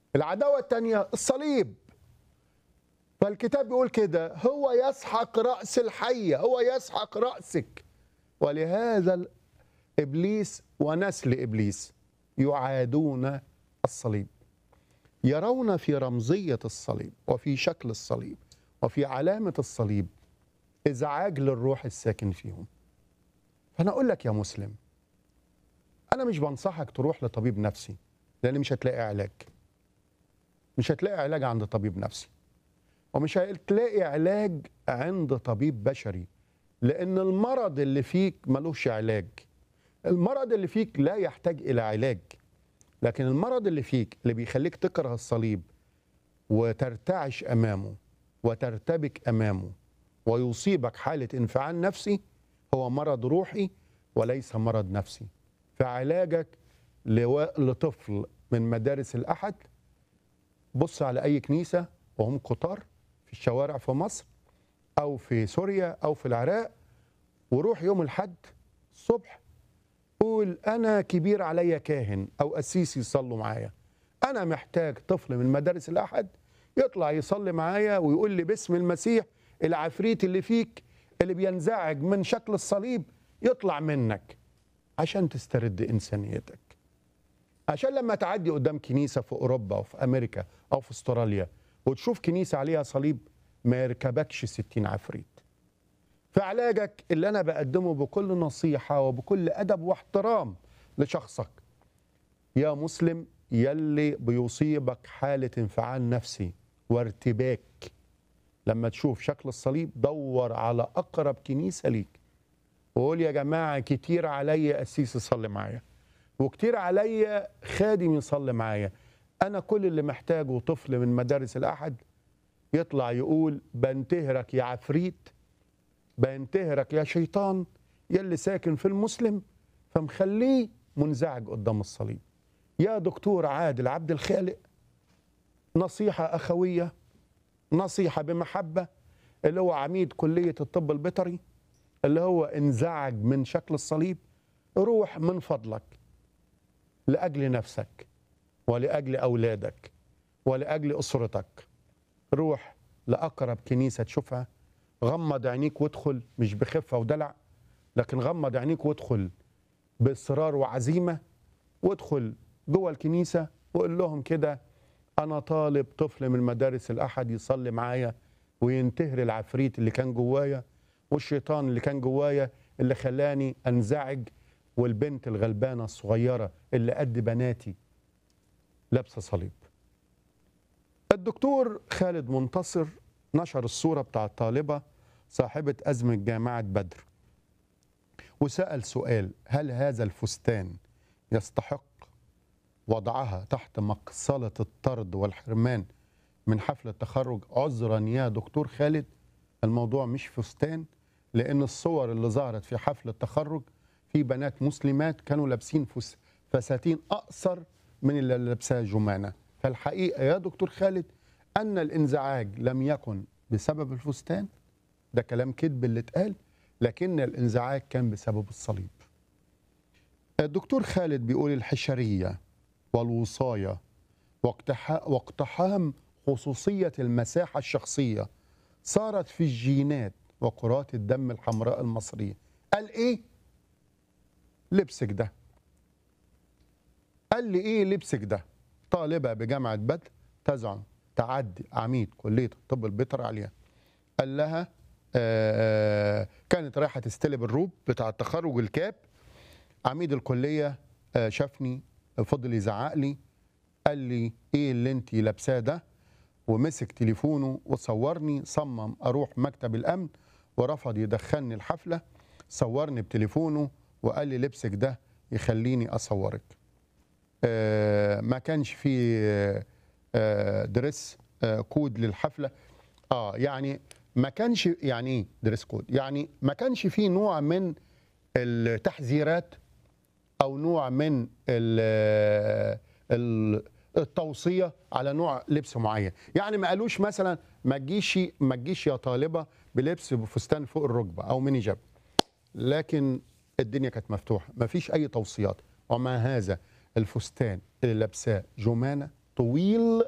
العداوة الثانية الصليب فالكتاب بيقول كده هو يسحق رأس الحية هو يسحق رأسك ولهذا إبليس ونسل إبليس يعادون الصليب يرون في رمزية الصليب وفي شكل الصليب وفي علامة الصليب إزعاج للروح الساكن فيهم فأنا أقول لك يا مسلم أنا مش بنصحك تروح لطبيب نفسي لأن مش هتلاقي علاج مش هتلاقي علاج عند طبيب نفسي ومش هتلاقي علاج عند طبيب بشري لأن المرض اللي فيك ملوش علاج المرض اللي فيك لا يحتاج إلى علاج لكن المرض اللي فيك اللي بيخليك تكره الصليب وترتعش أمامه وترتبك أمامه ويصيبك حالة انفعال نفسي هو مرض روحي وليس مرض نفسي فعلاجك لو- لطفل من مدارس الأحد بص على أي كنيسة وهم كتار في الشوارع في مصر أو في سوريا أو في العراق وروح يوم الحد الصبح قول أنا كبير عليا كاهن أو قسيس يصلوا معايا أنا محتاج طفل من مدارس الأحد يطلع يصلي معايا ويقول لي باسم المسيح العفريت اللي فيك اللي بينزعج من شكل الصليب يطلع منك عشان تسترد إنسانيتك عشان لما تعدي قدام كنيسة في أوروبا أو في أمريكا أو في أستراليا وتشوف كنيسة عليها صليب ما يركبكش ستين عفريت فعلاجك اللي أنا بقدمه بكل نصيحة وبكل أدب واحترام لشخصك يا مسلم يلي بيصيبك حالة انفعال نفسي وارتباك لما تشوف شكل الصليب دور على أقرب كنيسة ليك وقول يا جماعة كتير عليا قسيس يصلي معايا وكتير عليا خادم يصلي معايا أنا كل اللي محتاجه طفل من مدارس الأحد يطلع يقول بنتهرك يا عفريت بنتهرك يا شيطان يلي ساكن في المسلم فمخليه منزعج قدام الصليب يا دكتور عادل عبد الخالق نصيحة أخوية نصيحة بمحبة اللي هو عميد كلية الطب البيطري اللي هو انزعج من شكل الصليب روح من فضلك لأجل نفسك ولأجل أولادك ولأجل أسرتك روح لأقرب كنيسة تشوفها غمض عينيك وادخل مش بخفة ودلع لكن غمض عينيك وادخل بإصرار وعزيمة وادخل جوه الكنيسة وقول لهم كده أنا طالب طفل من مدارس الأحد يصلي معايا وينتهر العفريت اللي كان جوايا والشيطان اللي كان جوايا اللي خلاني أنزعج والبنت الغلبانة الصغيرة اللي قد بناتي لابسة صليب الدكتور خالد منتصر نشر الصورة بتاع الطالبة صاحبة أزمة جامعة بدر وسأل سؤال هل هذا الفستان يستحق وضعها تحت مقصلة الطرد والحرمان من حفل التخرج عذرا يا دكتور خالد الموضوع مش فستان لأن الصور اللي ظهرت في حفل التخرج في بنات مسلمات كانوا لابسين فس- فساتين أقصر من اللي لابساها جمانة فالحقيقة يا دكتور خالد أن الانزعاج لم يكن بسبب الفستان ده كلام كذب اللي اتقال لكن الانزعاج كان بسبب الصليب الدكتور خالد بيقول الحشرية والوصاية واقتحا- واقتحام خصوصية المساحة الشخصية صارت في الجينات وكرات الدم الحمراء المصرية قال ايه لبسك ده قال لي ايه لبسك ده طالبة بجامعة بدر تزعم تعدي عميد كلية الطب البيطري عليها قال لها آه كانت رايحة تستلم الروب بتاع التخرج الكاب عميد الكلية آه شافني فضل يزعق لي قال لي ايه اللي انت لابساه ده ومسك تليفونه وصورني صمم اروح مكتب الامن ورفض يدخلني الحفله صورني بتليفونه وقال لي لبسك ده يخليني اصورك آه ما كانش في آه دريس آه كود للحفله اه يعني ما كانش يعني ايه دريس كود يعني ما كانش في نوع من التحذيرات او نوع من ال- ال- التوصيه على نوع لبس معين يعني ما قالوش مثلا ما تجيش ما تجيش يا طالبه بلبس بفستان فوق الركبه او ميني جاب لكن الدنيا كانت مفتوحه ما فيش اي توصيات ومع هذا الفستان اللي لابساه جمانه طويل